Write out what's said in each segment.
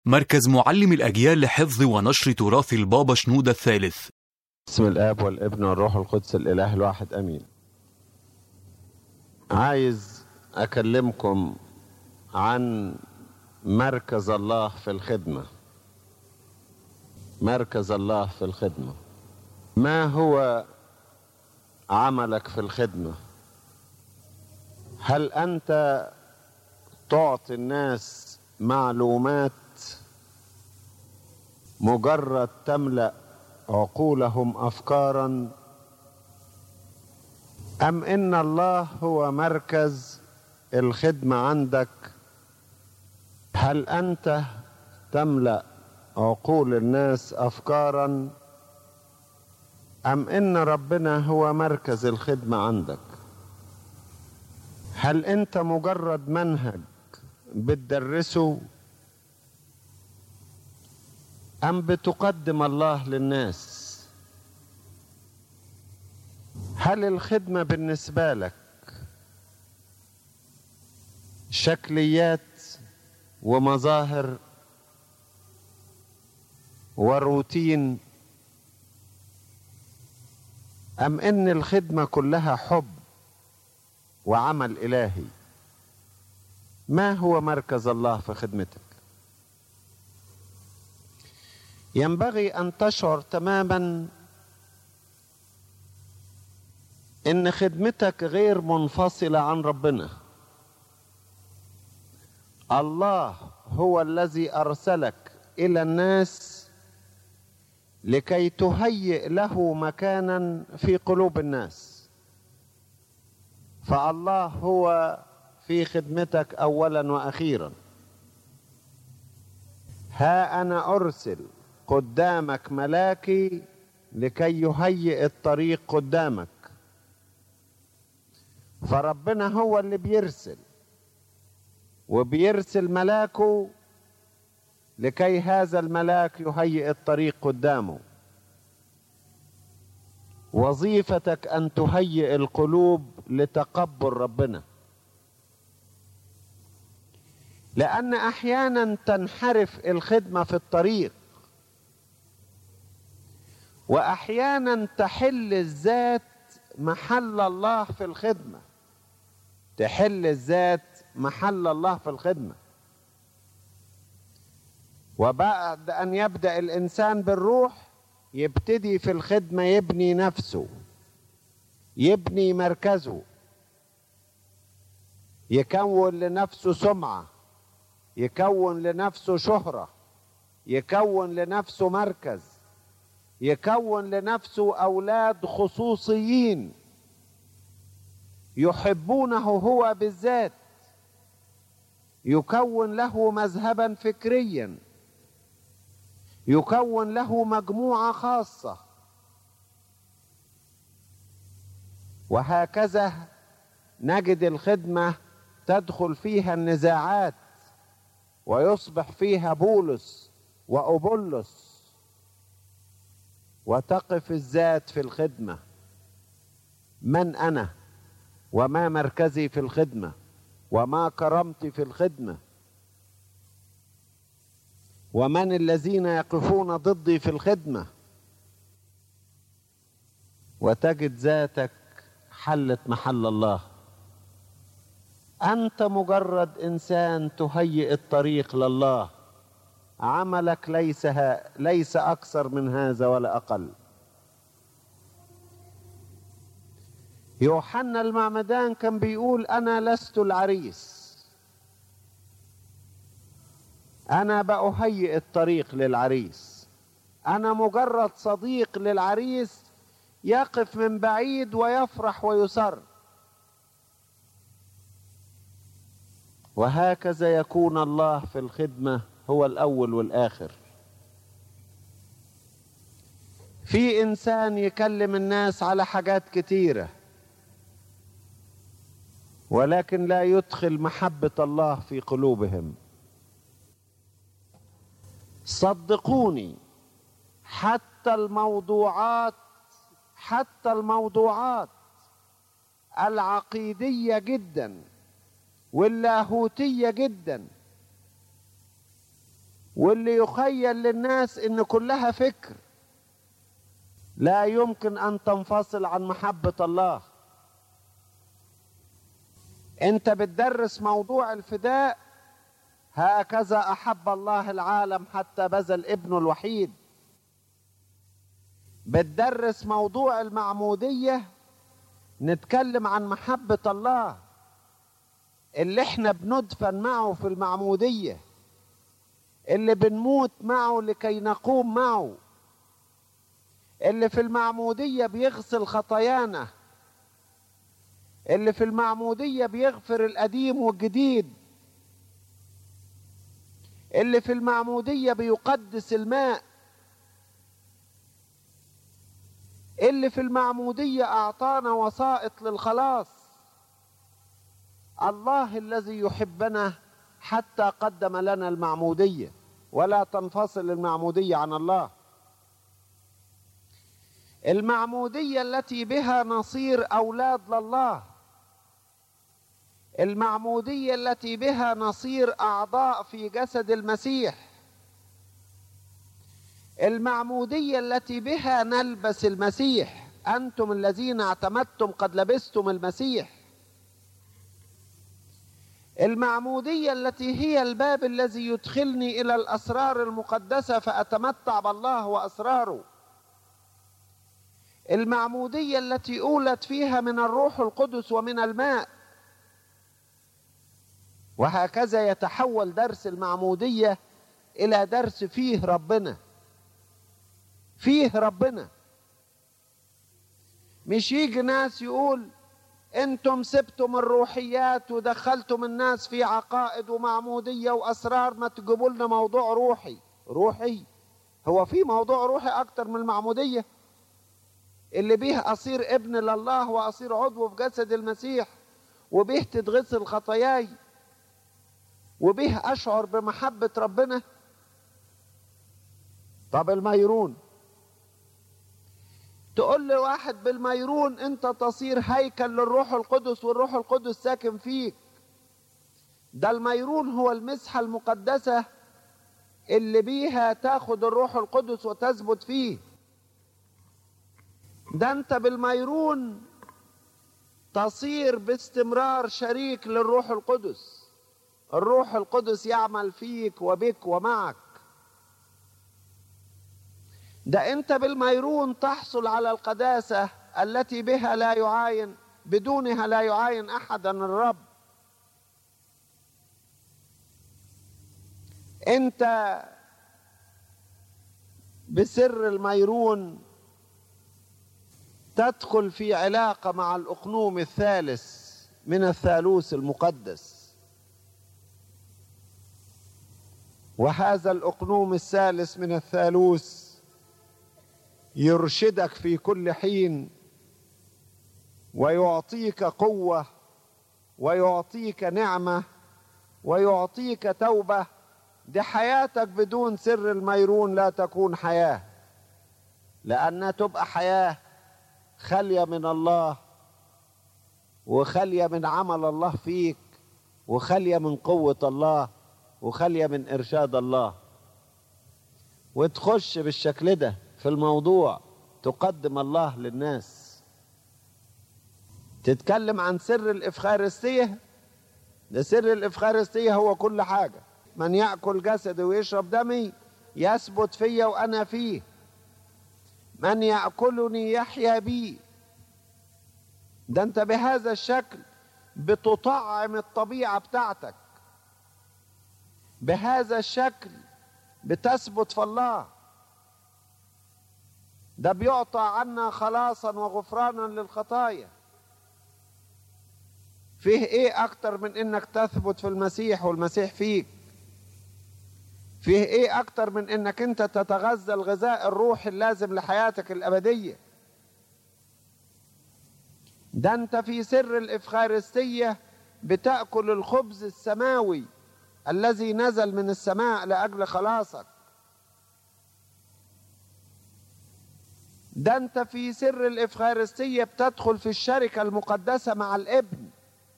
مركز معلم الأجيال لحفظ ونشر تراث البابا شنودة الثالث بسم الاب والابن والروح القدس الاله الواحد امين عايز اكلمكم عن مركز الله في الخدمه مركز الله في الخدمه ما هو عملك في الخدمه هل انت تعطي الناس معلومات مجرد تملا عقولهم افكارا ام ان الله هو مركز الخدمه عندك هل انت تملا عقول الناس افكارا ام ان ربنا هو مركز الخدمه عندك هل انت مجرد منهج بتدرسه أم بتقدم الله للناس هل الخدمة بالنسبة لك شكليات ومظاهر وروتين أم إن الخدمة كلها حب وعمل إلهي ما هو مركز الله في خدمتك ينبغي ان تشعر تماما ان خدمتك غير منفصله عن ربنا الله هو الذي ارسلك الى الناس لكي تهيئ له مكانا في قلوب الناس فالله هو في خدمتك اولا واخيرا ها انا ارسل قدامك ملاكي لكي يهيئ الطريق قدامك فربنا هو اللي بيرسل وبيرسل ملاكه لكي هذا الملاك يهيئ الطريق قدامه وظيفتك ان تهيئ القلوب لتقبل ربنا لان احيانا تنحرف الخدمه في الطريق واحيانا تحل الذات محل الله في الخدمه تحل الذات محل الله في الخدمه وبعد ان يبدا الانسان بالروح يبتدي في الخدمه يبني نفسه يبني مركزه يكون لنفسه سمعه يكون لنفسه شهره يكون لنفسه مركز يكون لنفسه اولاد خصوصيين يحبونه هو بالذات يكون له مذهبا فكريا يكون له مجموعه خاصه وهكذا نجد الخدمه تدخل فيها النزاعات ويصبح فيها بولس وأبولس وتقف الذات في الخدمة من أنا وما مركزي في الخدمة وما كرامتي في الخدمة ومن الذين يقفون ضدي في الخدمة وتجد ذاتك حلت محل الله أنت مجرد إنسان تهيئ الطريق لله عملك ليس ها ليس اكثر من هذا ولا اقل يوحنا المعمدان كان بيقول انا لست العريس انا باهيئ الطريق للعريس انا مجرد صديق للعريس يقف من بعيد ويفرح ويسر وهكذا يكون الله في الخدمه هو الاول والاخر في انسان يكلم الناس على حاجات كتيره ولكن لا يدخل محبه الله في قلوبهم صدقوني حتى الموضوعات حتى الموضوعات العقيديه جدا واللاهوتيه جدا واللي يخيل للناس ان كلها فكر لا يمكن ان تنفصل عن محبه الله انت بتدرس موضوع الفداء هكذا احب الله العالم حتى بذل ابنه الوحيد بتدرس موضوع المعموديه نتكلم عن محبه الله اللي احنا بندفن معه في المعموديه اللي بنموت معه لكي نقوم معه اللي في المعموديه بيغسل خطايانا اللي في المعموديه بيغفر القديم والجديد اللي في المعموديه بيقدس الماء اللي في المعموديه اعطانا وسائط للخلاص الله الذي يحبنا حتى قدم لنا المعموديه ولا تنفصل المعموديه عن الله المعموديه التي بها نصير اولاد لله المعموديه التي بها نصير اعضاء في جسد المسيح المعموديه التي بها نلبس المسيح انتم الذين اعتمدتم قد لبستم المسيح المعموديه التي هي الباب الذي يدخلني الى الاسرار المقدسه فاتمتع بالله واسراره المعموديه التي اولد فيها من الروح القدس ومن الماء وهكذا يتحول درس المعموديه الى درس فيه ربنا فيه ربنا مش يجي ناس يقول انتم سبتم الروحيات ودخلتم الناس في عقائد ومعمودية وأسرار ما تجيبوا لنا موضوع روحي روحي هو في موضوع روحي أكتر من المعمودية اللي بيه أصير ابن لله وأصير عضو في جسد المسيح وبيه تتغسل خطاياي وبيه أشعر بمحبة ربنا طب الميرون تقول لواحد بالميرون انت تصير هيكل للروح القدس والروح القدس ساكن فيك ده الميرون هو المسحة المقدسة اللي بيها تاخد الروح القدس وتثبت فيه ده انت بالميرون تصير باستمرار شريك للروح القدس الروح القدس يعمل فيك وبك ومعك ده انت بالميرون تحصل على القداسة التي بها لا يعاين بدونها لا يعاين احدا الرب انت بسر الميرون تدخل في علاقة مع الأقنوم الثالث من الثالوث المقدس وهذا الأقنوم الثالث من الثالوث يرشدك في كل حين ويعطيك قوة ويعطيك نعمة ويعطيك توبة دي حياتك بدون سر الميرون لا تكون حياة لأنها تبقى حياة خالية من الله وخالية من عمل الله فيك وخالية من قوة الله وخالية من إرشاد الله وتخش بالشكل ده في الموضوع تقدم الله للناس تتكلم عن سر الإفخارستية ده سر الإفخارستية هو كل حاجة من يأكل جسدي ويشرب دمي يثبت فيا وأنا فيه من يأكلني يحيا بي ده أنت بهذا الشكل بتطعم الطبيعة بتاعتك بهذا الشكل بتثبت في الله ده بيعطى عنا خلاصا وغفرانا للخطايا فيه ايه اكتر من انك تثبت في المسيح والمسيح فيك فيه ايه اكتر من انك انت تتغذى الغذاء الروحي اللازم لحياتك الابديه ده انت في سر الافخارستيه بتاكل الخبز السماوي الذي نزل من السماء لاجل خلاصك ده انت في سر الافخارستيه بتدخل في الشركه المقدسه مع الابن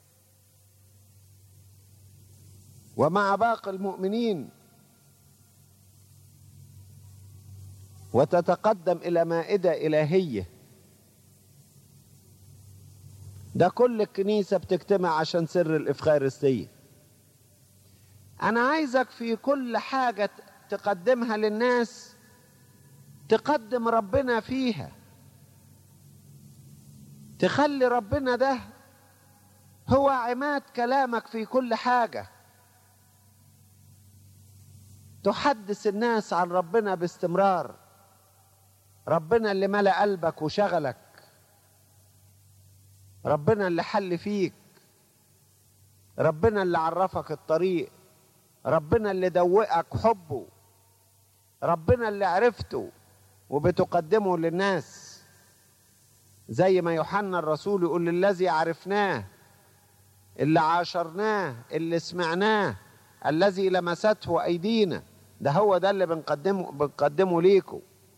ومع باقي المؤمنين وتتقدم الى مائده الهيه ده كل الكنيسه بتجتمع عشان سر الافخارستيه انا عايزك في كل حاجه تقدمها للناس تقدم ربنا فيها تخلي ربنا ده هو عماد كلامك في كل حاجه تحدث الناس عن ربنا باستمرار ربنا اللي ملا قلبك وشغلك ربنا اللي حل فيك ربنا اللي عرفك الطريق ربنا اللي دوقك حبه ربنا اللي عرفته وبتقدمه للناس زي ما يوحنا الرسول يقول الذي عرفناه اللي عاشرناه اللي سمعناه الذي لمسته ايدينا ده هو ده اللي بنقدمه بنقدمه ليكم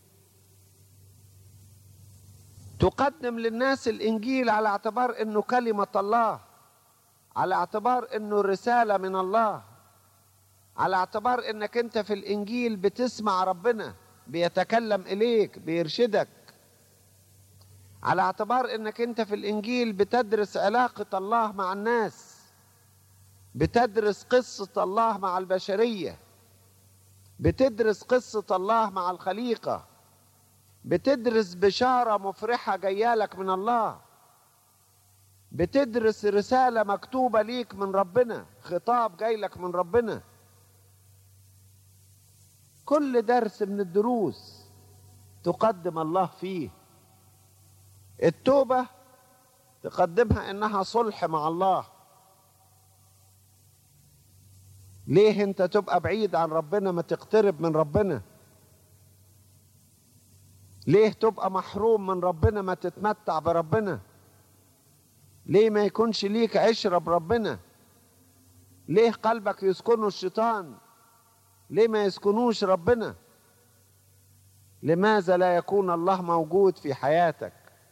تقدم للناس الانجيل على اعتبار انه كلمه الله على اعتبار انه رساله من الله على اعتبار انك انت في الانجيل بتسمع ربنا بيتكلم اليك بيرشدك على اعتبار انك انت في الانجيل بتدرس علاقه الله مع الناس بتدرس قصه الله مع البشريه بتدرس قصه الله مع الخليقه بتدرس بشاره مفرحه جايالك من الله بتدرس رساله مكتوبه ليك من ربنا خطاب جايلك من ربنا كل درس من الدروس تقدم الله فيه التوبه تقدمها انها صلح مع الله ليه انت تبقى بعيد عن ربنا ما تقترب من ربنا ليه تبقى محروم من ربنا ما تتمتع بربنا ليه ما يكونش ليك عشرة بربنا ليه قلبك يسكنه الشيطان ليه ما يسكنوش ربنا لماذا لا يكون الله موجود في حياتك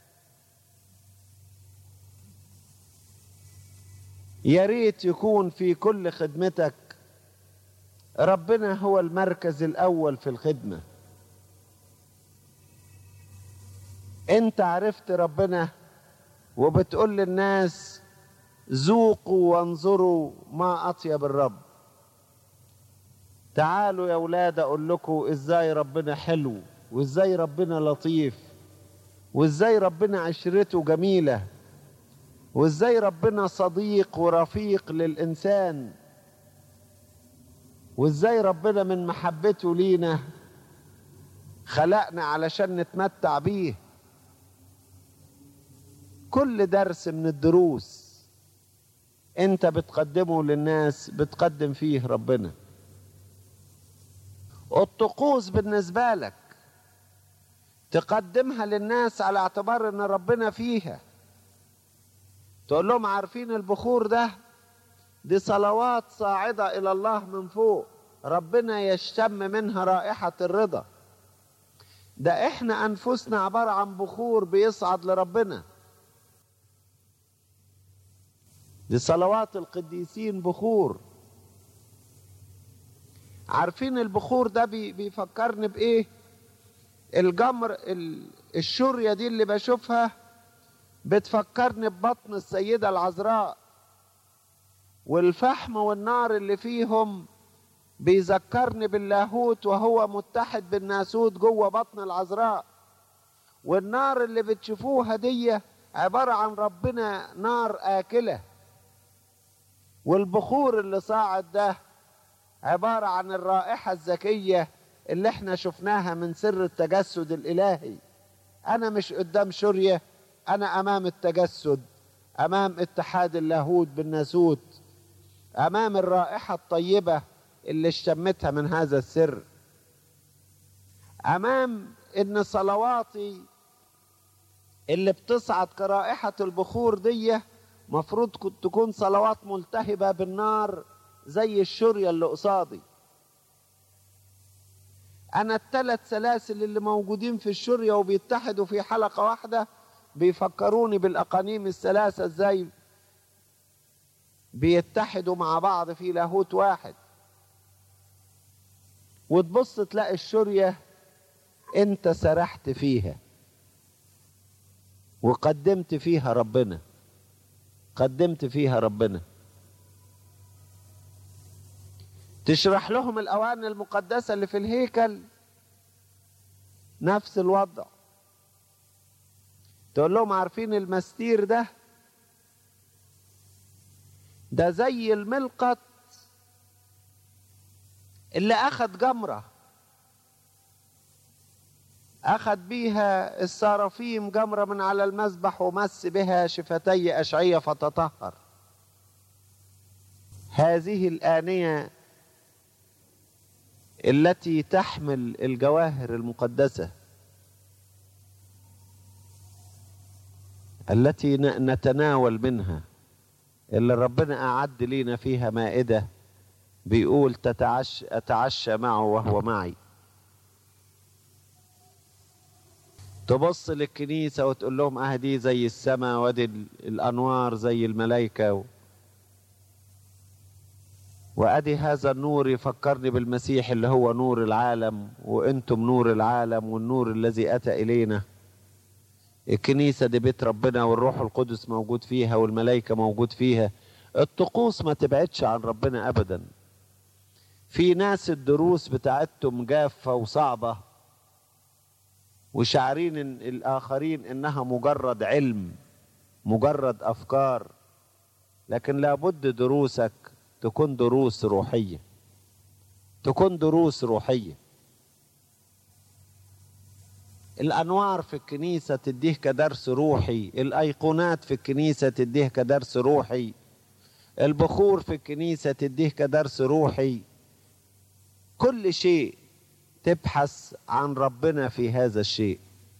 يا ريت يكون في كل خدمتك ربنا هو المركز الاول في الخدمه انت عرفت ربنا وبتقول للناس ذوقوا وانظروا ما اطيب الرب تعالوا يا اولاد اقول لكم ازاي ربنا حلو وازاي ربنا لطيف وازاي ربنا عشرته جميله وازاي ربنا صديق ورفيق للانسان وازاي ربنا من محبته لينا خلقنا علشان نتمتع بيه كل درس من الدروس انت بتقدمه للناس بتقدم فيه ربنا الطقوس بالنسبة لك تقدمها للناس على اعتبار ان ربنا فيها تقول لهم عارفين البخور ده دي صلوات صاعدة إلى الله من فوق ربنا يشتم منها رائحة الرضا ده احنا أنفسنا عبارة عن بخور بيصعد لربنا دي صلوات القديسين بخور عارفين البخور ده بي بيفكرني بإيه الجمر الشورية دي اللي بشوفها بتفكرني ببطن السيدة العذراء والفحم والنار اللي فيهم بيذكرني باللاهوت وهو متحد بالناسوت جوه بطن العذراء والنار اللي بتشوفوها دي عبارة عن ربنا نار آكلة والبخور اللي صاعد ده عبارة عن الرائحة الزكية اللي احنا شفناها من سر التجسد الإلهي أنا مش قدام شورية أنا أمام التجسد أمام اتحاد اللاهوت بالناسوت امام الرائحه الطيبه اللي اشتمتها من هذا السر امام ان صلواتي اللي بتصعد كرائحه البخور دي مفروض تكون صلوات ملتهبه بالنار زي الشوريه اللي قصادي انا الثلاث سلاسل اللي موجودين في الشوريه وبيتحدوا في حلقه واحده بيفكروني بالاقانيم الثلاثه ازاي بيتحدوا مع بعض في لاهوت واحد وتبص تلاقي الشورية انت سرحت فيها وقدمت فيها ربنا قدمت فيها ربنا تشرح لهم الاواني المقدسه اللي في الهيكل نفس الوضع تقول لهم عارفين المستير ده ده زي الملقط اللي اخد جمره اخد بيها السرافيم جمره من على المذبح ومس بها شفتي اشعيه فتطهر هذه الانيه التي تحمل الجواهر المقدسه التي نتناول منها اللي ربنا أعد لينا فيها مائدة بيقول تتعشى أتعشى معه وهو معي تبص للكنيسة وتقول لهم اه دي زي السماء ودي الأنوار زي الملائكة وأدي هذا النور يفكرني بالمسيح اللي هو نور العالم وأنتم نور العالم والنور الذي أتى إلينا الكنيسة دي بيت ربنا والروح القدس موجود فيها والملائكة موجود فيها الطقوس ما تبعدش عن ربنا أبدا في ناس الدروس بتاعتهم جافة وصعبة وشعرين إن الآخرين إنها مجرد علم مجرد أفكار لكن لابد دروسك تكون دروس روحية تكون دروس روحيه الانوار في الكنيسه تديه كدرس روحي الايقونات في الكنيسه تديه كدرس روحي البخور في الكنيسه تديه كدرس روحي كل شيء تبحث عن ربنا في هذا الشيء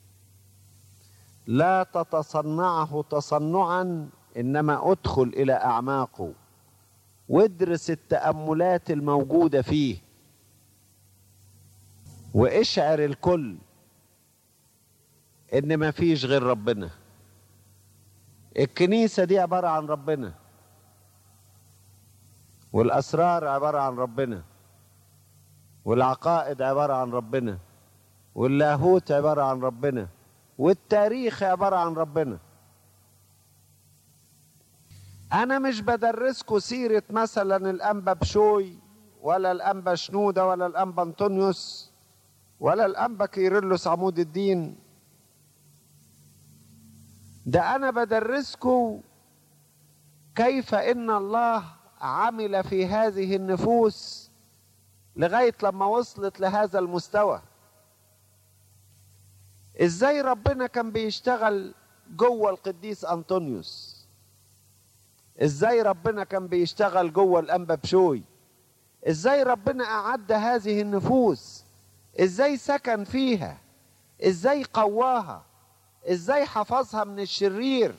لا تتصنعه تصنعا انما ادخل الى اعماقه وادرس التاملات الموجوده فيه واشعر الكل ان ما فيش غير ربنا الكنيسه دي عباره عن ربنا والاسرار عباره عن ربنا والعقائد عباره عن ربنا واللاهوت عباره عن ربنا والتاريخ عباره عن ربنا انا مش بدرسكم سيره مثلا الانبا بشوي ولا الانبا شنوده ولا الانبا انطونيوس ولا الانبا كيرلس عمود الدين ده انا بدرسكم كيف ان الله عمل في هذه النفوس لغايه لما وصلت لهذا المستوى ازاي ربنا كان بيشتغل جوه القديس انطونيوس ازاي ربنا كان بيشتغل جوه الانبا بشوي ازاي ربنا اعد هذه النفوس ازاي سكن فيها ازاي قواها ازاي حفظها من الشرير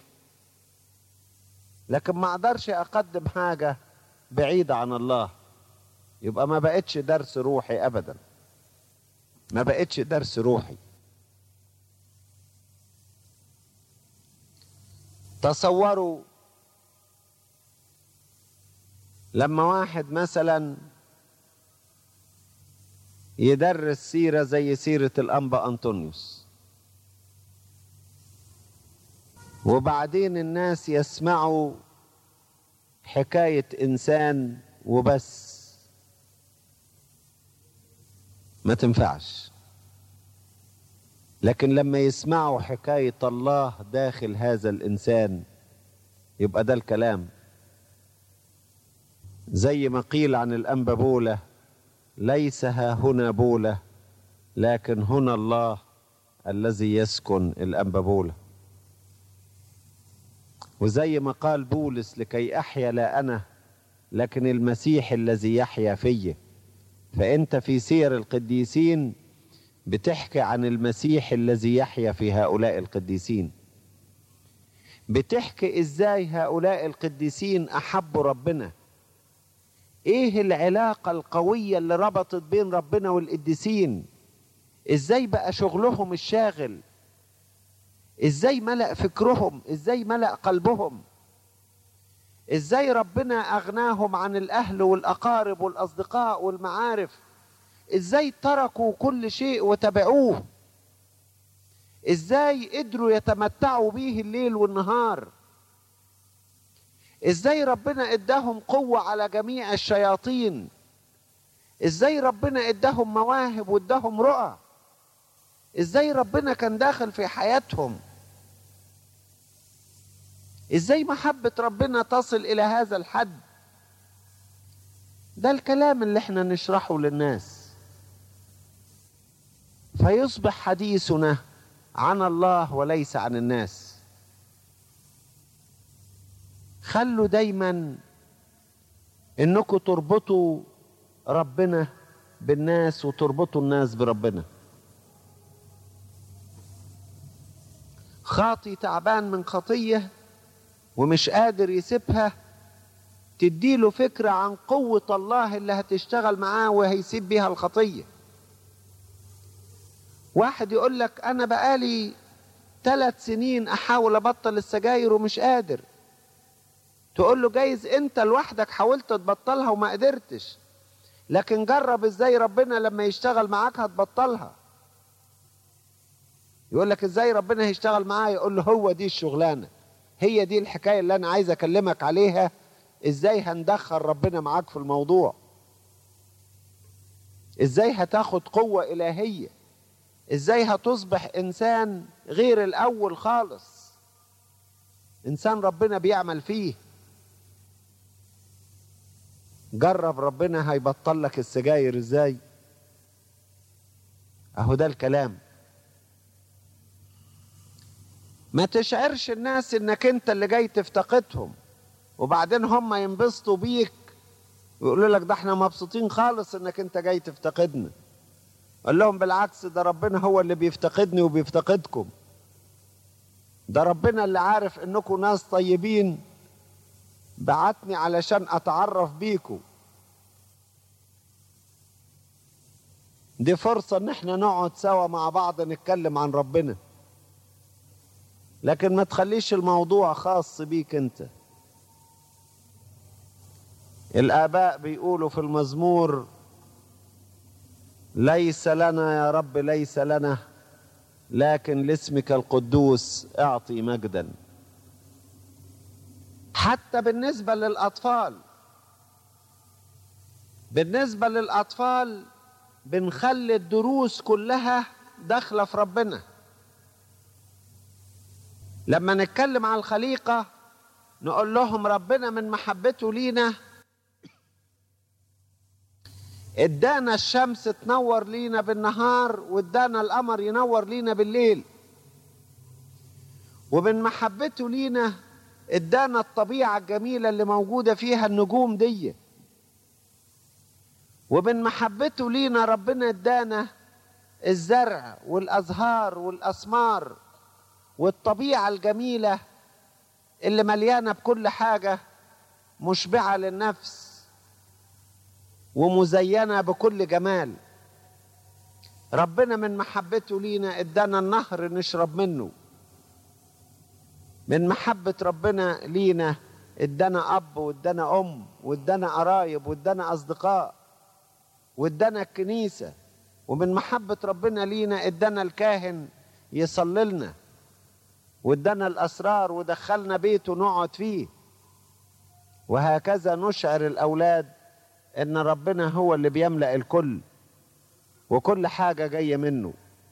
لكن ما اقدرش اقدم حاجه بعيده عن الله يبقى ما بقتش درس روحي ابدا ما بقتش درس روحي تصوروا لما واحد مثلا يدرس سيره زي سيره الانبا انطونيوس وبعدين الناس يسمعوا حكايه انسان وبس ما تنفعش لكن لما يسمعوا حكايه الله داخل هذا الانسان يبقى ده الكلام زي ما قيل عن الانبا بوله ليس ها هنا بوله لكن هنا الله الذي يسكن الانبا بوله وزي ما قال بولس لكي احيا لا انا لكن المسيح الذي يحيا فيا فانت في سير القديسين بتحكي عن المسيح الذي يحيا في هؤلاء القديسين بتحكي ازاي هؤلاء القديسين احبوا ربنا ايه العلاقه القويه اللي ربطت بين ربنا والقديسين ازاي بقى شغلهم الشاغل ازاي ملأ فكرهم ازاي ملأ قلبهم ازاي ربنا اغناهم عن الاهل والاقارب والاصدقاء والمعارف ازاي تركوا كل شيء وتبعوه ازاي قدروا يتمتعوا بيه الليل والنهار ازاي ربنا اداهم قوة على جميع الشياطين ازاي ربنا اداهم مواهب واداهم رؤى ازاي ربنا كان داخل في حياتهم ازاي محبة ربنا تصل الى هذا الحد ده الكلام اللي احنا نشرحه للناس فيصبح حديثنا عن الله وليس عن الناس خلوا دايما انكم تربطوا ربنا بالناس وتربطوا الناس بربنا خاطي تعبان من خطيه ومش قادر يسيبها تديله فكرة عن قوة الله اللي هتشتغل معاه وهيسيب بيها الخطية واحد يقول لك أنا بقالي ثلاث سنين أحاول أبطل السجاير ومش قادر تقول له جايز أنت لوحدك حاولت تبطلها وما قدرتش لكن جرب ازاي ربنا لما يشتغل معاك هتبطلها يقول لك ازاي ربنا هيشتغل معاه يقول له هو دي الشغلانه هي دي الحكايه اللي انا عايز اكلمك عليها ازاي هندخل ربنا معاك في الموضوع ازاي هتاخد قوه الهيه ازاي هتصبح انسان غير الاول خالص انسان ربنا بيعمل فيه جرب ربنا هيبطل لك السجاير ازاي اهو ده الكلام ما تشعرش الناس انك انت اللي جاي تفتقدهم وبعدين هم ينبسطوا بيك ويقولوا لك ده احنا مبسوطين خالص انك انت جاي تفتقدنا قال لهم بالعكس ده ربنا هو اللي بيفتقدني وبيفتقدكم ده ربنا اللي عارف انكم ناس طيبين بعتني علشان اتعرف بيكم دي فرصة ان احنا نقعد سوا مع بعض نتكلم عن ربنا لكن ما تخليش الموضوع خاص بيك انت الاباء بيقولوا في المزمور ليس لنا يا رب ليس لنا لكن لاسمك القدوس اعطي مجدا حتى بالنسبه للاطفال بالنسبه للاطفال بنخلي الدروس كلها داخله في ربنا لما نتكلم عن الخليقه نقول لهم ربنا من محبته لينا ادانا الشمس تنور لينا بالنهار وادانا القمر ينور لينا بالليل ومن محبته لينا ادانا الطبيعة الجميلة اللي موجودة فيها النجوم دي ومن محبته لينا ربنا ادانا الزرع والازهار والاسمار والطبيعة الجميلة اللي مليانة بكل حاجة مشبعة للنفس ومزينة بكل جمال ربنا من محبته لينا ادانا النهر نشرب منه من محبة ربنا لينا ادانا اب وادانا ام وادانا قرايب وادانا اصدقاء وادانا الكنيسة ومن محبة ربنا لينا ادانا الكاهن يصلي لنا وادانا الاسرار ودخلنا بيته نقعد فيه وهكذا نشعر الاولاد ان ربنا هو اللي بيملا الكل وكل حاجه جايه منه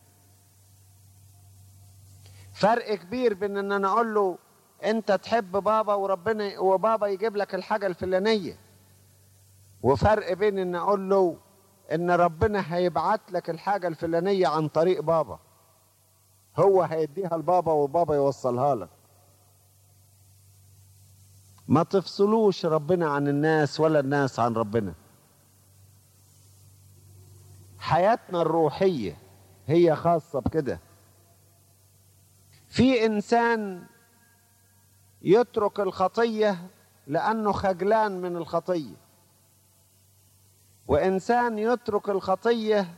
فرق كبير بين ان انا اقول له انت تحب بابا وربنا وبابا يجيب لك الحاجه الفلانيه وفرق بين ان اقول له ان ربنا هيبعت لك الحاجه الفلانيه عن طريق بابا هو هيديها لبابا وبابا يوصلها لك ما تفصلوش ربنا عن الناس ولا الناس عن ربنا حياتنا الروحية هي خاصة بكده في إنسان يترك الخطية لأنه خجلان من الخطية وإنسان يترك الخطية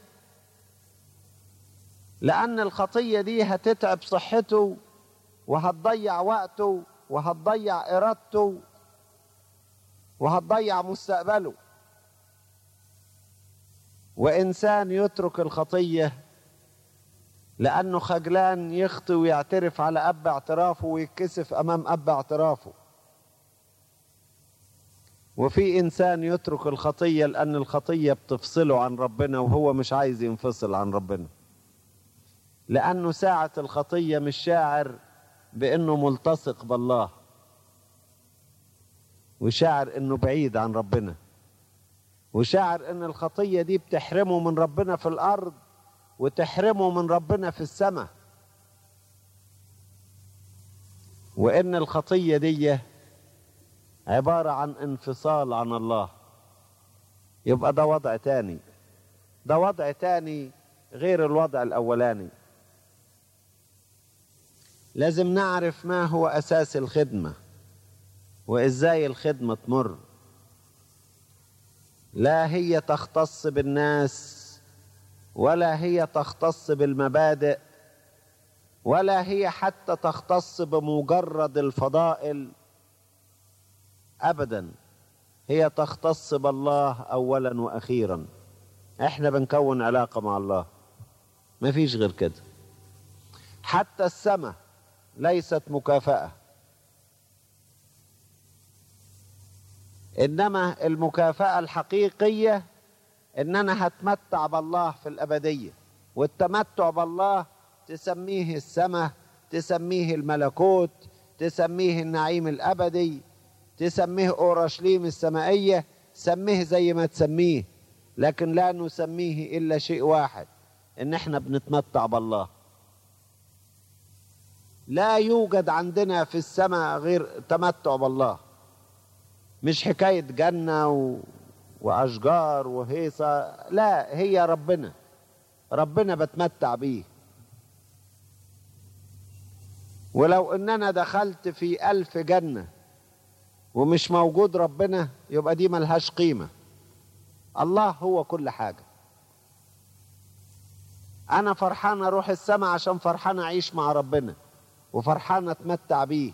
لأن الخطية دي هتتعب صحته وهتضيع وقته وهتضيع إرادته وهتضيع مستقبله وإنسان يترك الخطية لأنه خجلان يخطي ويعترف على أب اعترافه ويتكسف أمام أب اعترافه وفي إنسان يترك الخطية لأن الخطية بتفصله عن ربنا وهو مش عايز ينفصل عن ربنا لأنه ساعة الخطية مش شاعر بأنه ملتصق بالله وشاعر أنه بعيد عن ربنا وشاعر أن الخطية دي بتحرمه من ربنا في الأرض وتحرمه من ربنا في السماء وان الخطيه دي عباره عن انفصال عن الله يبقى ده وضع تاني ده وضع تاني غير الوضع الاولاني لازم نعرف ما هو اساس الخدمه وازاي الخدمه تمر لا هي تختص بالناس ولا هي تختص بالمبادئ ولا هي حتى تختص بمجرد الفضائل ابدا هي تختص بالله اولا واخيرا احنا بنكون علاقه مع الله ما فيش غير كده حتى السماء ليست مكافاه انما المكافاه الحقيقيه ان انا هتمتع بالله في الابديه والتمتع بالله تسميه السماء تسميه الملكوت تسميه النعيم الابدي تسميه اورشليم السمائيه سميه زي ما تسميه لكن لا نسميه الا شيء واحد ان احنا بنتمتع بالله لا يوجد عندنا في السماء غير تمتع بالله مش حكايه جنه و... واشجار وهيصه لا هي ربنا ربنا بتمتع بيه ولو ان انا دخلت في الف جنه ومش موجود ربنا يبقى دي ملهاش قيمه الله هو كل حاجه انا فرحان اروح السماء عشان فرحان اعيش مع ربنا وفرحان اتمتع بيه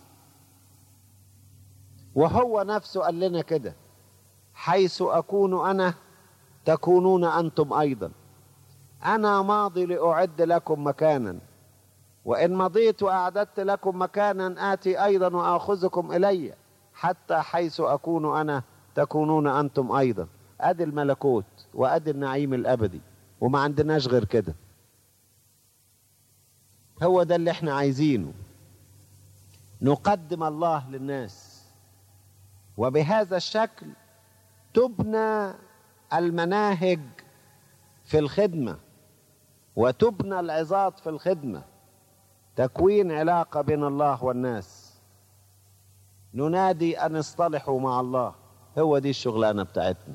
وهو نفسه قال لنا كده حيث اكون انا تكونون انتم ايضا انا ماضي لاعد لكم مكانا وان مضيت واعددت لكم مكانا اتي ايضا واخذكم الي حتى حيث اكون انا تكونون انتم ايضا ادي الملكوت وادي النعيم الابدي وما عندناش غير كده هو ده اللي احنا عايزينه نقدم الله للناس وبهذا الشكل تبنى المناهج في الخدمه وتبنى العظات في الخدمه تكوين علاقه بين الله والناس ننادي ان اصطلحوا مع الله هو دي الشغلانه بتاعتنا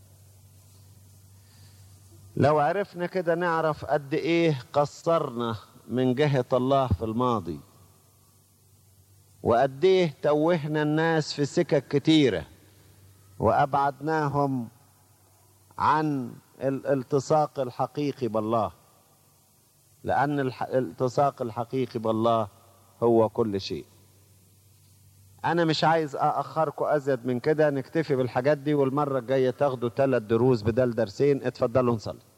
لو عرفنا كده نعرف قد ايه قصرنا من جهه الله في الماضي وقد ايه توهنا الناس في سكك كتيره وابعدناهم عن الالتصاق الحقيقي بالله لان الالتصاق الحقيقي بالله هو كل شيء انا مش عايز ااخركم ازيد من كده نكتفي بالحاجات دي والمره الجايه تاخدوا ثلاث دروس بدل درسين اتفضلوا نصلي